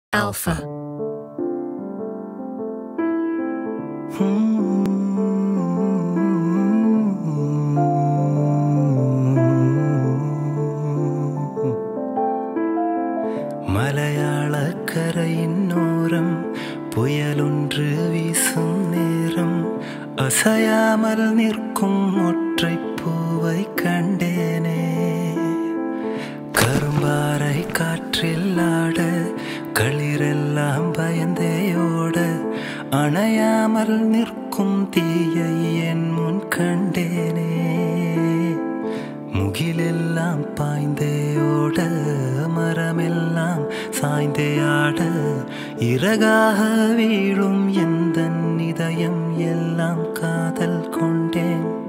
Alpha. மலையாளக்கரையின்னோரம் புயலொன்று வீசும் நேரம் அசையாமல் நிற்கும் ஒற்றை பூவை கண்டேனே கரும்பாறை காற்றில் ஆட களிரெல்லாம் பயந்தேயோட அணையாமல் நிற்கும் தீயை என் முன் கண்டேனே முகிலெல்லாம் பாய்ந்தேயோட மரமெல்லாம் சாய்ந்தேயாட இறகாக வீழும் எந்த இதயம் எல்லாம் காதல் கொண்டேன்